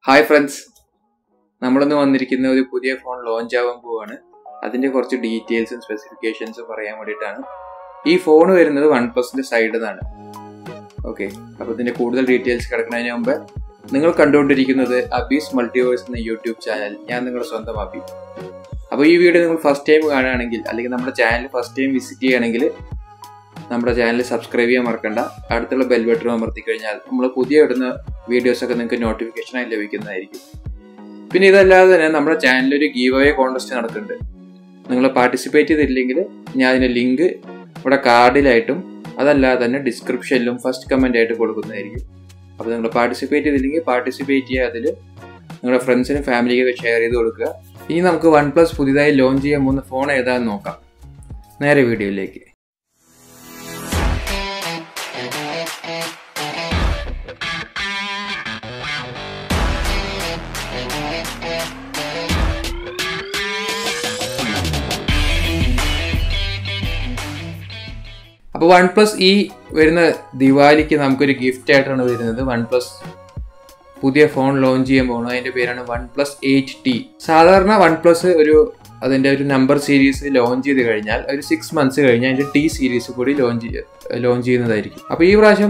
hi friends നമ്മളിന്ന് വന്നിരിക്കുന്ന ഒരു പുതിയ ഫോൺ ലോഞ്ച് ആവാൻ പോവാണ് അതിന്റെ കുറച്ച് ഡീറ്റെയിൽസും സ്പെസിഫിക്കേഷൻസും പറയാൻ വേണ്ടിയിട്ടാണ് ഈ ഫോൺ വരുന്നത് വൺ പ്ലസിന്റെ സൈഡിൽ നിന്നാണ് ഓക്കെ അപ്പോൾ ഇതിന്റെ കൂടുതൽ ഡീറ്റെയിൽസ് കിടക്കുന്നതിന് മുമ്പ് നിങ്ങൾ കണ്ടുകൊണ്ടിരിക്കുന്നത് അബീസ് മൾട്ടിവേഴ്സ് എന്ന യൂട്യൂബ് ചാനൽ ഞാൻ നിങ്ങളുടെ സ്വന്തം അബി അപ്പോൾ ഈ വീഡിയോ നിങ്ങൾ ഫസ്റ്റ് ടൈം കാണുകയാണെങ്കിൽ അല്ലെങ്കിൽ നമ്മുടെ ചാനൽ ഫസ്റ്റ് ടൈം വിസിറ്റ് ചെയ്യുകയാണെങ്കിൽ നമ്മുടെ ചാനൽ സബ്സ്ക്രൈബ് ചെയ്യാൻ മറക്കണ്ട അടുത്തുള്ള ബെൽ ബട്ടൺ അമർത്തി കഴിഞ്ഞാൽ നമ്മൾ പുതിയ ഇടുന്ന വീഡിയോസ് ഒക്കെ നിങ്ങൾക്ക് നോട്ടിഫിക്കേഷനായി ലഭിക്കുന്നതായിരിക്കും പിന്നെ ഇതല്ലാതെ തന്നെ നമ്മുടെ ചാനലിൽ ഒരു ഗീവ് അവേ കോൺടെസ്റ്റ് നടക്കുന്നുണ്ട് നിങ്ങൾ പാർട്ടിസിപ്പേറ്റ് ചെയ്തില്ലെങ്കിൽ ഞാൻ അതിൻ്റെ ലിങ്ക് ഇവിടെ കാർഡിലായിട്ടും അതല്ലാതെ തന്നെ ഡിസ്ക്രിപ്ഷനിലും ഫസ്റ്റ് കമൻ്റ് ആയിട്ട് കൊടുക്കുന്നതായിരിക്കും അപ്പോൾ നിങ്ങൾ പാർട്ടിസിപ്പേറ്റ് ചെയ്തില്ലെങ്കിൽ പാർട്ടിസിപ്പേറ്റ് ചെയ്യുക അതിൽ നിങ്ങളുടെ ഫ്രണ്ട്സിനും ഫാമിലിക്കൊക്കെ ഷെയർ ചെയ്ത് കൊടുക്കുക ഇനി നമുക്ക് വൺ പ്ലസ് പുതിയതായി ലോഞ്ച് ചെയ്യാൻ പോകുന്ന ഫോൺ ഏതാണെന്ന് നോക്കാം നേരെ വീഡിയോയിലേക്ക് അപ്പോൾ വൺ പ്ലസ് ഈ വരുന്ന ദിവാലിക്ക് നമുക്കൊരു ഗിഫ്റ്റ് ആയിട്ടാണ് വരുന്നത് വൺ പ്ലസ് പുതിയ ഫോൺ ലോഞ്ച് ചെയ്യാൻ പോകുന്നത് അതിൻ്റെ പേരാണ് വൺ പ്ലസ് എയ്റ്റ് ടി സാധാരണ വൺ പ്ലസ് ഒരു അതിൻ്റെ ഒരു നമ്പർ സീരീസ് ലോഞ്ച് ചെയ്ത് കഴിഞ്ഞാൽ ഒരു സിക്സ് മന്ത്സ് കഴിഞ്ഞാൽ അതിൻ്റെ ടി സീരീസ് കൂടി ലോഞ്ച് ലോഞ്ച് ചെയ്യുന്നതായിരിക്കും അപ്പോൾ ഈ പ്രാവശ്യം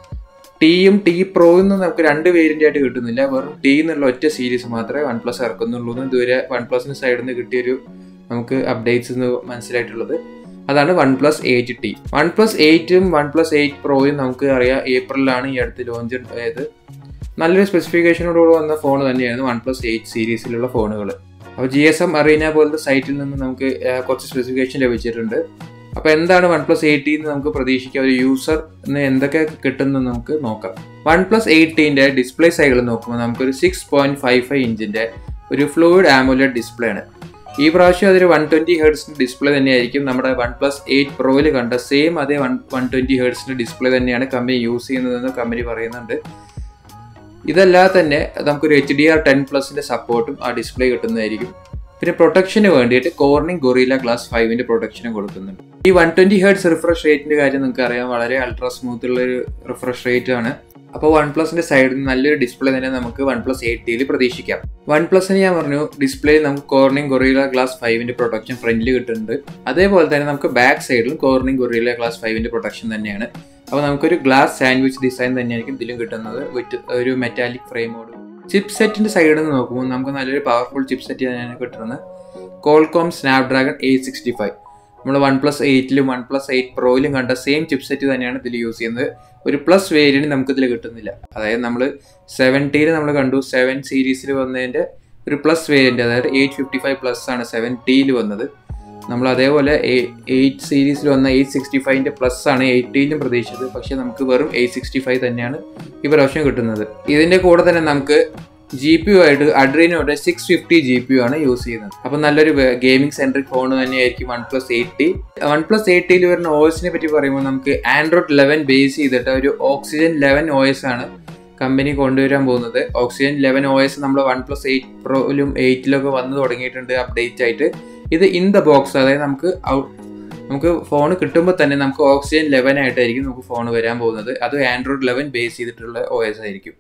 ടിയും ടി പ്രോയും നമുക്ക് രണ്ട് വേരിയൻ്റ് ആയിട്ട് കിട്ടുന്നില്ല വെറും ടി എന്നുള്ള ഒറ്റ സീരീസ് മാത്രമേ വൺ പ്ലസ് ഇറക്കുന്നുള്ളൂ എന്ന് ഇതുവരെ വൺ പ്ലസിന് സൈഡിൽ നിന്ന് കിട്ടിയൊരു നമുക്ക് അപ്ഡേറ്റ്സ് എന്ന് മനസ്സിലായിട്ടുള്ളത് അതാണ് OnePlus eight T OnePlus എയ്റ്റും വൺ പ്ലസ് എയ്റ്റ് പ്രോയും നമുക്ക് അറിയാം ഏപ്രിലാണ് ഈ അടുത്ത് ലോഞ്ച് ആയത് നല്ലൊരു സ്പെസിഫിക്കേഷനോടുകൂടി വന്ന ഫോൺ തന്നെയായിരുന്നു വൺ പ്ലസ് എയ്റ്റ് സീരീസിലുള്ള ഫോണുകൾ അപ്പോൾ ജി എസ് എം അറീന പോലത്തെ സൈറ്റിൽ നിന്ന് നമുക്ക് കുറച്ച് സ്പെസിഫിക്കേഷൻ ലഭിച്ചിട്ടുണ്ട് അപ്പോൾ എന്താണ് വൺ പ്ലസ് എയ്റ്റി എന്ന് നമുക്ക് പ്രതീക്ഷിക്കാം ഒരു യൂസറിന് എന്തൊക്കെ കിട്ടുമെന്ന് നമുക്ക് നോക്കാം വൺ പ്ലസ് എയ്റ്റീൻ്റെ ഡിസ്പ്ലേ സൈഡിൽ നോക്കുമ്പോൾ നമുക്കൊരു സിക്സ് പോയിന്റ് ഫൈവ് ഫൈവ് ഇഞ്ചിൻ്റെ ഒരു ഫ്ലൂയിഡ് ആമുലറ്റ് ഡിസ്പ്ലേ ആണ് ഈ പ്രാവശ്യം അതൊരു വൺ ട്വൻറ്റി ഹേർട്സിൻ്റെ ഡിസ്പ്ലേ തന്നെയായിരിക്കും നമ്മുടെ വൺ പ്ലസ് എയ്റ്റ് പ്രോയിൽ കണ്ട സെയിം അതേ വൺ വൺ ട്വൻറ്റി ഹേർട്സിൻ്റെ ഡിസ്പ്ലേ തന്നെയാണ് കമ്പനി യൂസ് ചെയ്യുന്നതെന്ന് കമ്പനി പറയുന്നുണ്ട് ഇതല്ലാതെ തന്നെ നമുക്കൊരു എച്ച് ഡി ആർ ടെൻ പ്ലസിൻ്റെ സപ്പോർട്ടും ആ ഡിസ്പ്ലേ കിട്ടുന്നതായിരിക്കും പിന്നെ പ്രൊട്ടക്ഷന് വേണ്ടിയിട്ട് കോർണിംഗ് ഗൊറീല ഗ്ലാസ് ഫൈവിൻ്റെ പ്രൊട്ടക്ഷനും കൊടുക്കുന്നുണ്ട് ഈ വൺ ട്വൻറ്റി ഹേർട്സ് റിഫ്രഷ് റേറ്റിൻ്റെ കാര്യം നിങ്ങൾക്ക് അറിയാം വളരെ അൾട്രാ സ്മൂത്ത് ഉള്ള ഒരു റിഫ്രഷ് റേറ്റ് ആണ് അപ്പോൾ വൺ പ്ലസിന്റെ സൈഡിൽ നിന്ന് നല്ലൊരു ഡിസ്പ്ലേ തന്നെ നമുക്ക് വൺ പ്ലസ് എയ്റ്റിയിൽ പ്രതീക്ഷിക്കാം വൺ പ്ലസിന് ഞാൻ പറഞ്ഞു ഡിസ്പ്ലേയിൽ നമുക്ക് കോർണിംഗ് ഗൊറീല ഗ്ലാസ് ഫൈവിന്റെ പ്രൊട്ടക്ഷൻ ഫ്രണ്ടിൽ കിട്ടുന്നുണ്ട് അതേപോലെ തന്നെ നമുക്ക് ബാക്ക് സൈഡിലും കോർണിംഗ് ഗൊറീല ഗ്ലാസ് ഫൈവിന്റെ പ്രൊട്ടക്ഷൻ തന്നെയാണ് അപ്പോൾ നമുക്കൊരു ഗ്ലാസ് സാൻഡ്വിച്ച് ഡിസൈൻ തന്നെയായിരിക്കും ഇതിലും കിട്ടുന്നത് വിത്ത് ഒരു മെറ്റാലിക് ഫ്രെയിമോട് ചിപ്പ് സെറ്റിന്റെ സൈഡിൽ നിന്ന് നോക്കുമ്പോൾ നമുക്ക് നല്ലൊരു പവർഫുൾ ചിപ്പ് സെറ്റ് തന്നെയാണ് കിട്ടുന്നത് Qualcomm Snapdragon eight sixty five നമ്മൾ വൺ പ്ലസ് എയ്റ്റിലും വൺ പ്ലസ് എയ്റ്റ് പ്രോയിലും കണ്ട സെയിം ചിപ്പ് സെറ്റ് തന്നെയാണ് ഇതിൽ യൂസ് ചെയ്യുന്നത് ഒരു പ്ലസ് വേരിയൻറ്റ് നമുക്ക് ഇതിൽ കിട്ടുന്നില്ല അതായത് നമ്മൾ സെവൻറ്റിയിൽ നമ്മൾ കണ്ടു സെവൻ സീരീസിൽ വന്നതിൻ്റെ ഒരു പ്ലസ് വേരിയൻറ്റ് അതായത് എയ്റ്റ് ഫിഫ്റ്റി ഫൈവ് പ്ലസ് ആണ് സെവൻ ടിയിൽ വന്നത് നമ്മൾ അതേപോലെ എയ്റ്റ് സീരീസിൽ വന്ന എയ്റ്റ് സിക്സ്റ്റി ഫൈവിൻ്റെ പ്ലസ് ആണ് എയ്റ്റീനും പ്രതീക്ഷിച്ചത് പക്ഷേ നമുക്ക് വെറും എയ്റ്റ് സിക്സ്റ്റി ഫൈവ് തന്നെയാണ് ഈ പ്രാവശ്യം കിട്ടുന്നത് ഇതിൻ്റെ കൂടെ തന്നെ നമുക്ക് ജി പി യു ആയിട്ട് അഡ്രീനോയുടെ six fifty G P U ആണ് യൂസ് ചെയ്യുന്നത് അപ്പോൾ നല്ലൊരു ഗെയിമിംഗ് സെൻട്രിക് ഫോൺ തന്നെയായിരിക്കും OnePlus eight T OnePlus എയ്റ്റിയിൽ വരുന്ന ഒ എസിനെ പറ്റി പറയുമ്പോൾ നമുക്ക് ആൻഡ്രോയിഡ് ലെവൻ ബേസ് ചെയ്തിട്ട് ഒരു ഓക്സിജൻ ലെവൻ ഒ എസ് ആണ് കമ്പനി കൊണ്ടുവരാൻ പോകുന്നത് ഓക്സിജൻ ലെവൻ ഒ എസ് നമ്മൾ വൺ പ്ലസ് എയ്റ്റ് പ്രോയിലും എയ്റ്റിലൊക്കെ വന്ന് തുടങ്ങിയിട്ടുണ്ട് അപ്ഡേറ്റ് ആയിട്ട് ഇത് ഇൻ ദ ബോക്സ് അതായത് നമുക്ക് നമുക്ക് ഫോൺ കിട്ടുമ്പോൾ തന്നെ നമുക്ക് ഓക്സിജൻ ലെവൻ ആയിട്ടായിരിക്കും നമുക്ക് ഫോൺ വരാൻ പോകുന്നത് അത് ആൻഡ്രോയിഡ് ലെവൻ ബേസ് ചെയ്തിട്ടുള്ള ഒ എസ് ആയിരിക്കും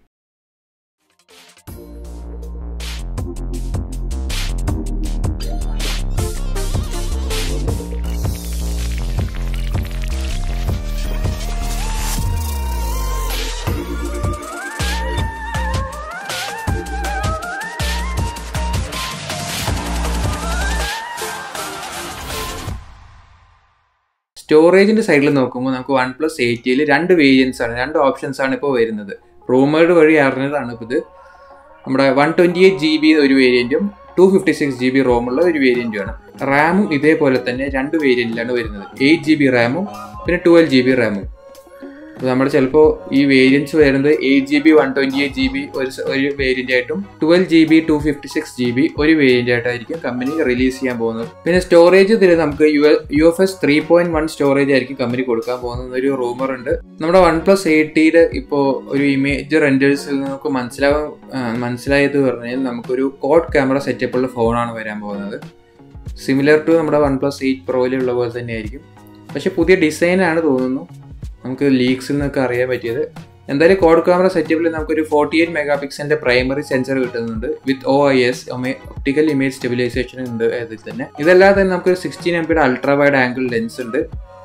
സ്റ്റോറേജിന്റെ സൈഡിൽ നോക്കുമ്പോൾ നമുക്ക് വൺ പ്ലസ് എയ്റ്റിയിൽ രണ്ട് വേരിയൻസ് ആണ് രണ്ട് ഓപ്ഷൻസ് ആണ് ഇപ്പോൾ വരുന്നത് റൂമേഡ് വഴി അറിഞ്ഞതാണ് ഇപ്പോൾ ഇത് നമ്മുടെ one twenty eight G B ഒരു വേരിയൻറ്റും two fifty six G B റോമുള്ള ഒരു വേരിയൻറ്റുമാണ് റാമും ഇതേപോലെ തന്നെ രണ്ട് വേരിയൻറ്റിലാണ് വരുന്നത് എയ്റ്റ് ജി ബി റാമും പിന്നെ ട്വൽവ് ജി ബി റാമും നമ്മൾ ചിലപ്പോൾ ഈ വേരിയൻസ് വരുന്നത് eight G B one twenty eight G B ഒരു ഒരു വേരിയൻ്റ് ആയിട്ടും twelve G B two fifty six G B ഒരു വേരിയൻ്റ് ആയിട്ടായിരിക്കും കമ്പനി റിലീസ് ചെയ്യാൻ പോകുന്നത് പിന്നെ സ്റ്റോറേജ് ഇതിൽ നമുക്ക് U U F S three point one storage ആയിരിക്കും കമ്പനി കൊടുക്കാൻ പോകുന്ന ഒരു റൂമർ ഉണ്ട് നമ്മുടെ വൺ പ്ലസ് എയ്റ്റിയുടെ ഇപ്പോൾ ഒരു ഇമേജ് റെൻഡേഴ്സിൽ നമുക്ക് മനസ്സിലാവാൻ മനസ്സിലായത് പറഞ്ഞാൽ നമുക്കൊരു കോഡ് ക്യാമറ സെറ്റപ്പുള്ള ഫോണാണ് വരാൻ പോകുന്നത് സിമിലർ ടു നമ്മുടെ വൺ പ്ലസ് എയ്റ്റ് പ്രോയിലുള്ള പോലെ തന്നെയായിരിക്കും പക്ഷെ പുതിയ ഡിസൈനാണ് തോന്നുന്നു നമുക്ക് ലീക്സിൽ നിന്നൊക്കെ അറിയാൻ പറ്റിയത് എന്തായാലും കോഡ് ക്യാമറ സെറ്റപ്പിൽ നമുക്കൊരു ഫോർട്ടി എയ്റ്റ് മെഗാ പിക്സലിന്റെ പ്രൈമറി സെൻസർ കിട്ടുന്നുണ്ട് with O I S optical image stabilization ഉണ്ട് അതിൽ തന്നെ ഇതല്ലാതെ തന്നെ നമുക്കൊരു സിക്സ്റ്റീൻ എം പിയുടെ അൾട്രാ വൈഡ് ആംഗിൾ ലെൻസ് ഉണ്ട്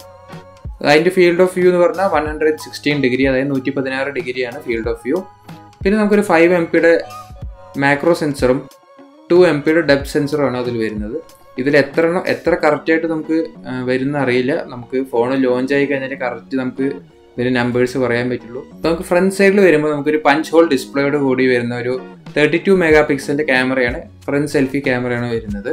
അതിന്റെ ഫീൽഡ് ഓഫ് വ്യൂ എന്ന് പറഞ്ഞാൽ വൺ ഹൺഡ്രഡ് സിക്സ്റ്റീൻ ഡിഗ്രി അതായത് നൂറ്റി പതിനാറ് ഡിഗ്രിയാണ് ഫീൽഡ് ഓഫ് വ്യൂ പിന്നെ നമുക്കൊരു ഫൈവ് എം പിയുടെ മാക്രോ സെൻസറും ടു എം പിയുടെ ഡെപ്ത് സെൻസറുമാണ് അതിൽ വരുന്നത് ഇതിൽ എത്ര എണ്ണം എത്ര കറക്റ്റായിട്ട് നമുക്ക് ആ, വരുന്ന അറിയില്ല നമുക്ക് ഫോൺ ലോഞ്ച് ആയി കഴിഞ്ഞാൽ കറക്റ്റ് നമുക്ക് ഇതിന്റെ നമ്പേഴ്സ് പറയാൻ പറ്റുള്ളൂ അപ്പോൾ നമുക്ക് ഫ്രണ്ട് സൈഡിൽ വരുമ്പോൾ നമുക്കൊരു പഞ്ച് ഹോൾ ഡിസ്പ്ലേയോട് കൂടി വരുന്ന ഒരു തേർട്ടി ടു മെഗാ പിക്സലിന്റെ ക്യാമറയാണ് ഫ്രണ്ട് സെൽഫി ക്യാമറയാണ് വരുന്നത്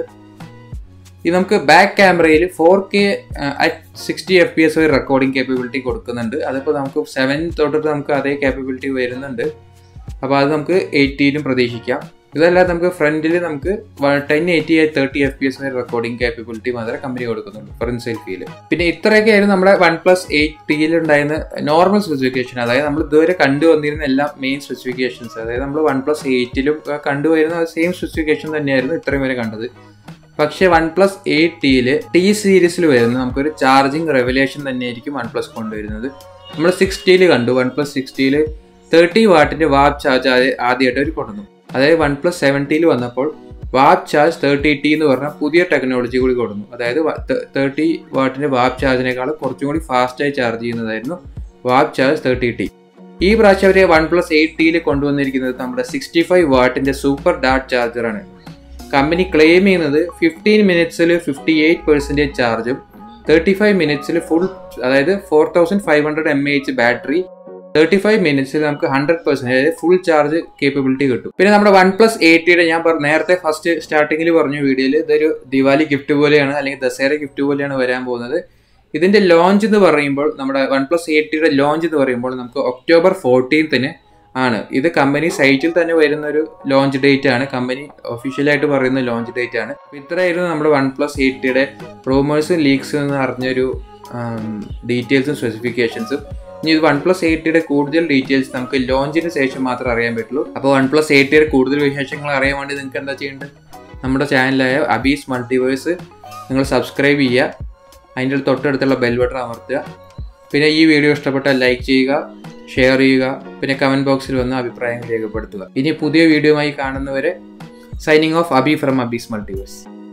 ഇത് നമുക്ക് ബാക്ക് ക്യാമറയിൽ four K at sixty F P S വരെ റെക്കോർഡിംഗ് കേപ്പബിലിറ്റി കൊടുക്കുന്നുണ്ട് അതിപ്പോൾ നമുക്ക് സെവൻ തൊട്ടിട്ട് നമുക്ക് അതേ കേപ്പബിലിറ്റി വരുന്നുണ്ട് അപ്പോൾ അത് നമുക്ക് എയ്റ്റിയിലും പ്രതീക്ഷിക്കാം ഇതല്ലാതെ നമുക്ക് ഫ്രണ്ടിൽ നമുക്ക് ടെൻ എയ്റ്റി ആയി തേർട്ടി എഫ് പി എസ് വരെ റെക്കോർഡിംഗ് കേപ്പബിലിറ്റി മാത്രമേ കമ്പനി കൊടുക്കുന്നുള്ളൂ ഫ്രണ്ട് സെൽഫിയിൽ പിന്നെ ഇത്രയൊക്കെ ആയിരുന്നു നമ്മുടെ വൺ പ്ലസ് എയ്റ്റ് ടിയിൽ ഉണ്ടായിരുന്ന നോർമൽ സ്പെസിഫിക്കേഷൻ അതായത് നമ്മൾ ഇതുവരെ കണ്ടുവന്നിരുന്ന എല്ലാ മെയിൻ സ്പെസിഫിക്കേഷൻസ് അതായത് നമ്മൾ വൺ പ്ലസ് എയ്റ്റിലും കണ്ടുവരുന്ന സെയിം സ്പെസിഫിക്കേഷൻ തന്നെയായിരുന്നു ഇത്രയും വരെ കണ്ടത് പക്ഷേ വൺ പ്ലസ് എയ്റ്റ് ടിയിൽ ടി സീരീസിൽ വരുന്ന നമുക്കൊരു ചാർജിങ് റെവലേഷൻ തന്നെയായിരിക്കും വൺ പ്ലസ് കൊണ്ടുവരുന്നത് നമ്മൾ സിക്സ്റ്റിയിൽ കണ്ടു വൺ പ്ലസ് സിക്സ്റ്റിയിൽ തേർട്ടി വാട്ടിന്റെ വാപ്പ് ചാർജ് ആദ്യമായിട്ട് അവർ കൊണ്ടുവന്നു അതായത് വൺ പ്ലസ് സെവൻറ്റിയിൽ വന്നപ്പോൾ വാപ്പ് ചാർജ് തേർട്ടി ടി എന്ന് പറഞ്ഞ പുതിയ ടെക്നോളജി കൂടി കൊടുന്നു അതായത് തേർട്ടി വാട്ടിന്റെ വാപ്പ് ചാർജിനേക്കാൾ കുറച്ചും കൂടി ഫാസ്റ്റായി ചാർജ് ചെയ്യുന്നതായിരുന്നു വാപ്പ് ചാർജ് തേർട്ടി ടി ഈ പ്രാവശ്യം അവർ വൺ പ്ലസ് എയ്റ്റ് ടിയിൽ കൊണ്ടുവന്നിരിക്കുന്നത് നമ്മുടെ സിക്സ്റ്റി ഫൈവ് വാട്ടിന്റെ സൂപ്പർ ഡാർട്ട് ചാർജറാണ് കമ്പനി ക്ലെയിം ചെയ്യുന്നത് ഫിഫ്റ്റീൻ മിനിറ്റ്സിൽ ഫിഫ്റ്റി എയ്റ്റ് പെർസെൻറ്റേജ് ചാർജും തേർട്ടി ഫൈവ് മിനിറ്റ്സിൽ ഫുൾ അതായത് four thousand five hundred M H battery thirty five മിനിറ്റ്സിൽ നമുക്ക് ഹൺഡ്രഡ് പെർസെൻറ്റ് അതായത് ഫുൾ ചാർജ് കേപ്പബിലിറ്റി കിട്ടും പിന്നെ നമ്മുടെ വൺ പ്ലസ് എയ്റ്റിയുടെ ഞാൻ പറഞ്ഞ നേരത്തെ ഫസ്റ്റ് സ്റ്റാർട്ടിങ്ങിൽ പറഞ്ഞ വീഡിയോയിൽ ഇതൊരു ദിവാലി ഗിഫ്റ്റ് പോലെയാണ് അല്ലെങ്കിൽ ദസേര ഗിഫ്റ്റ് പോലെയാണ് വരാൻ പോകുന്നത് ഇതിന്റെ ലോഞ്ച് എന്ന് പറയുമ്പോൾ നമ്മുടെ വൺ പ്ലസ് എയ്റ്റിയുടെ ലോഞ്ച് എന്ന് പറയുമ്പോൾ നമുക്ക് ഒക്ടോബർ ഫോർട്ടീൻത്തിന് ആണ് ഇത് കമ്പനി സൈറ്റിൽ തന്നെ വരുന്ന ഒരു ലോഞ്ച് ഡേറ്റ് ആണ് കമ്പനി ഒഫീഷ്യലായിട്ട് പറയുന്ന ലോഞ്ച് ഡേറ്റ് ആണ് അപ്പൊ ഇത്രയായിരുന്നു നമ്മുടെ വൺ പ്ലസ് എയ്റ്റിയുടെ റൂമേഴ്സും ലീക്സും എന്ന് അറിഞ്ഞൊരു ഡീറ്റെയിൽസും സ്പെസിഫിക്കേഷൻസും ഇനി ഇത് വൺ പ്ലസ് എയ്റ്റിയുടെ കൂടുതൽ ഡീറ്റെയിൽസ് നമുക്ക് ലോഞ്ചിന് ശേഷം മാത്രമേ അറിയാൻ പറ്റുള്ളൂ അപ്പോൾ വൺ പ്ലസ് എയ്റ്റിയുടെ കൂടുതൽ വിശേഷങ്ങൾ അറിയാൻ വേണ്ടി നിങ്ങൾക്ക് എന്താ ചെയ്യേണ്ടത് നമ്മുടെ ചാനലായ അബീസ് മൾട്ടിവേഴ്സ് നിങ്ങൾ സബ്സ്ക്രൈബ് ചെയ്യുക അതിൻ്റെ തൊട്ടടുത്തുള്ള ബെൽ ബട്ടൺ അമർത്തുക പിന്നെ ഈ വീഡിയോ ഇഷ്ടപ്പെട്ടാൽ ലൈക്ക് ചെയ്യുക ഷെയർ ചെയ്യുക പിന്നെ കമൻറ്റ് ബോക്സിൽ വന്ന് അഭിപ്രായങ്ങൾ രേഖപ്പെടുത്തുക ഇനി പുതിയ വീഡിയോയുമായി കാണുന്നവരെ signing off Abi from Abi's multiverse